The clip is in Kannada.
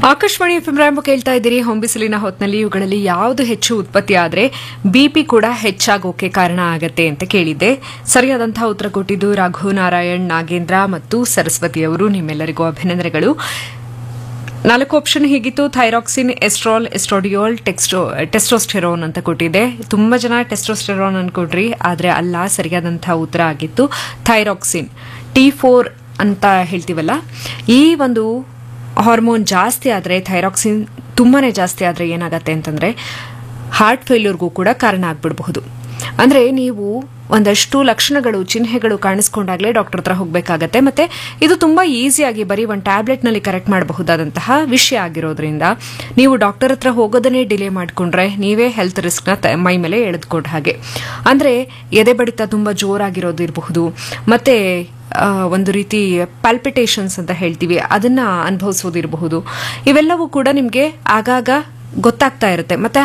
ಆಕಾಶವಾಣಿ ಎಫ್ ರಾಂಬ ಕೇಳ್ತಾ ಇದ್ದೀರಿ ಹೊಂಬಿಸಿಲಿನ ಹೊತ್ನಲ್ಲಿ ಇವುಗಳಲ್ಲಿ ಯಾವುದು ಹೆಚ್ಚು ಉತ್ಪತ್ತಿ ಆದರೆ ಬಿಪಿ ಕೂಡ ಹೆಚ್ಚಾಗೋಕೆ ಕಾರಣ ಆಗತ್ತೆ ಅಂತ ಕೇಳಿದ್ದೆ ಸರಿಯಾದಂತಹ ಉತ್ತರ ಕೊಟ್ಟಿದ್ದು ರಘು ನಾರಾಯಣ್ ನಾಗೇಂದ್ರ ಮತ್ತು ಸರಸ್ವತಿ ಅವರು ನಿಮ್ಮೆಲ್ಲರಿಗೂ ಅಭಿನಂದನೆಗಳು ನಾಲ್ಕು ಆಪ್ಷನ್ ಹೀಗಿತ್ತು ಥೈರಾಕ್ಸಿನ್ ಎಸ್ಟ್ರಾಲ್ ಎಸ್ಟ್ರೋಡಿಯೋಲ್ ಟೆಕ್ಸ್ಟೋ ಟೆಸ್ಟೋಸ್ಟೆರೋನ್ ಅಂತ ಕೊಟ್ಟಿದೆ ತುಂಬಾ ಜನ ಟೆಸ್ಟೋಸ್ಟೆರೋನ್ ಅನ್ಕೊಟ್ರಿ ಆದರೆ ಅಲ್ಲ ಸರಿಯಾದಂತಹ ಉತ್ತರ ಆಗಿತ್ತು ಥೈರಾಕ್ಸಿನ್ ಟಿ ಫೋರ್ ಅಂತ ಹೇಳ್ತೀವಲ್ಲ ಈ ಒಂದು ಹಾರ್ಮೋನ್ ಜಾಸ್ತಿ ಆದರೆ ಥೈರಾಕ್ಸಿನ್ ತುಂಬಾನೇ ಜಾಸ್ತಿ ಆದರೆ ಏನಾಗತ್ತೆ ಅಂತಂದ್ರೆ ಹಾರ್ಟ್ ಫೇಲ್ಯೂರ್ಗೂ ಕೂಡ ಕಾರಣ ಆಗ್ಬಿಡಬಹುದು ಅಂದ್ರೆ ನೀವು ಒಂದಷ್ಟು ಲಕ್ಷಣಗಳು ಚಿಹ್ನೆಗಳು ಕಾಣಿಸ್ಕೊಂಡಾಗಲೇ ಡಾಕ್ಟರ್ ಹತ್ರ ಹೋಗಬೇಕಾಗತ್ತೆ ಮತ್ತೆ ಇದು ತುಂಬಾ ಈಸಿಯಾಗಿ ಬರೀ ಒಂದು ಟ್ಯಾಬ್ಲೆಟ್ನಲ್ಲಿ ಕರೆಕ್ಟ್ ಮಾಡಬಹುದಾದಂತಹ ವಿಷಯ ಆಗಿರೋದ್ರಿಂದ ನೀವು ಡಾಕ್ಟರ್ ಹತ್ರ ಹೋಗೋದನ್ನೇ ಡಿಲೇ ಮಾಡಿಕೊಂಡ್ರೆ ನೀವೇ ಹೆಲ್ತ್ ರಿಸ್ಕ್ನ ಮೈ ಮೇಲೆ ಎಳೆದುಕೊಂಡ ಹಾಗೆ ಅಂದ್ರೆ ಎದೆ ಬಡಿತ ತುಂಬಾ ಜೋರಾಗಿರೋದು ಇರಬಹುದು ಮತ್ತೆ ಆ, ಒಂದು ರೀತಿ ಪಾಲ್ಪಿಟೇಷನ್ಸ್ ಅಂತ ಹೇಳ್ತೀವಿ ಅದನ್ನ ಅನುಭವಿಸೋದಿರಬಹುದು ಇವೆಲ್ಲವೂ ಕೂಡ ನಿಮಗೆ ಆಗಾಗ ಗೊತ್ತಾಗ್ತಾ ಇರುತ್ತೆ ಮತ್ತೆ